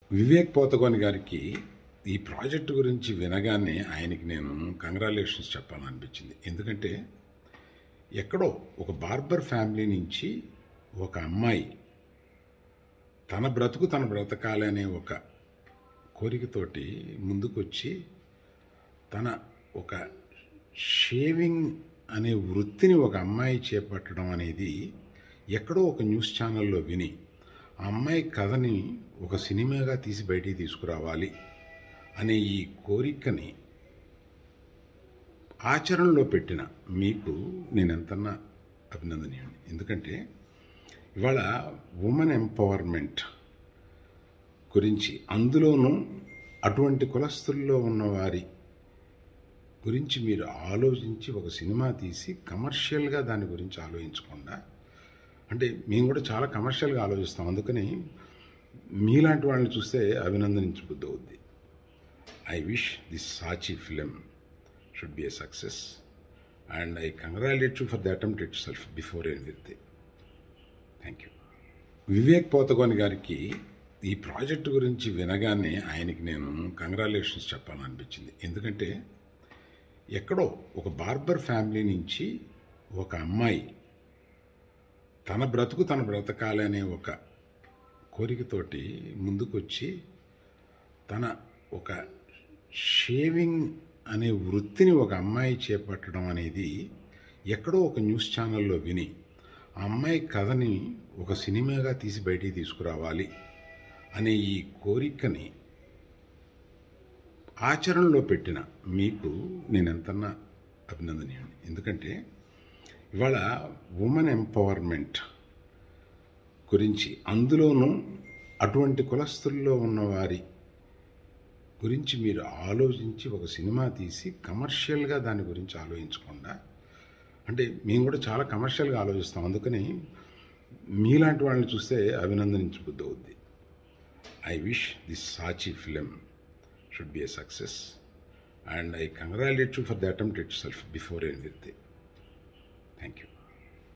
వివేక్ పోతగోని గారికి ఈ ప్రాజెక్టు గురించి వినగానే ఆయనకి నేను కంగ్రాలేషన్స్ చెప్పాలనిపించింది ఎందుకంటే ఎక్కడో ఒక బార్బర్ ఫ్యామిలీ నుంచి ఒక అమ్మాయి తన బ్రతుకు తన బ్రతకాలి అనే ఒక కోరికతోటి ముందుకొచ్చి తన ఒక షేవింగ్ అనే వృత్తిని ఒక అమ్మాయి చేపట్టడం అనేది ఎక్కడో ఒక న్యూస్ ఛానల్లో విని ఆ అమ్మాయి కథని ఒక సినిమాగా తీసి బయటికి తీసుకురావాలి అనే ఈ కోరికని ఆచరణలో పెట్టిన మీకు నేను ఎంతన్నా అభినందనీయండి ఎందుకంటే ఇవాళ ఉమెన్ ఎంపవర్మెంట్ గురించి అందులోనూ అటువంటి కులస్తుల్లో ఉన్నవారి గురించి మీరు ఆలోచించి ఒక సినిమా తీసి కమర్షియల్గా దాని గురించి ఆలోచించకుండా అంటే మేము కూడా చాలా కమర్షియల్గా ఆలోచిస్తాం అందుకని మీలాంటి వాళ్ళని చూస్తే అభినందించబుద్ధి అవుద్ది I wish this Saachi film should be a success and I congratulate you for the attempt itself before anything thank you Vivek Pothagoni గారికి ఈ ప్రాజెక్టు గురించి వినగానే ఆయనకి నేను కంగ్రాలేషన్స్ చెప్పాలనిపించింది ఎందుకంటే ఎక్కడో ఒక బార్బర్ ఫ్యామిలీ నుంచి ఒక అమ్మాయి తన బ్రతుకు తన బ్రతకాలి అనే ఒక కోరికతోటి ముందుకొచ్చి తన ఒక షేవింగ్ అనే వృత్తిని ఒక అమ్మాయి చేపట్టడం అనేది ఎక్కడో ఒక న్యూస్ ఛానల్లో విని ఆ అమ్మాయి కథని ఒక సినిమాగా తీసి బయటికి తీసుకురావాలి అనే ఈ కోరికని ఆచరణలో పెట్టిన మీకు నేను ఎంతన్నా అభినందనీయండి ఎందుకంటే ఇవాళ ఉమెన్ ఎంపవర్మెంట్ గురించి అందులోనూ అటువంటి కులస్తుల్లో ఉన్నవారి గురించి మీరు ఆలోచించి ఒక సినిమా తీసి కమర్షియల్గా దాని గురించి ఆలోచించకుండా అంటే మేము కూడా చాలా కమర్షియల్గా ఆలోచిస్తాం అందుకని మీలాంటి వాళ్ళని చూస్తే అభినందించబుద్ధి అవుద్ది I wish this Saachi film should be a success and I congratulate you for the attempt itself before anything thank you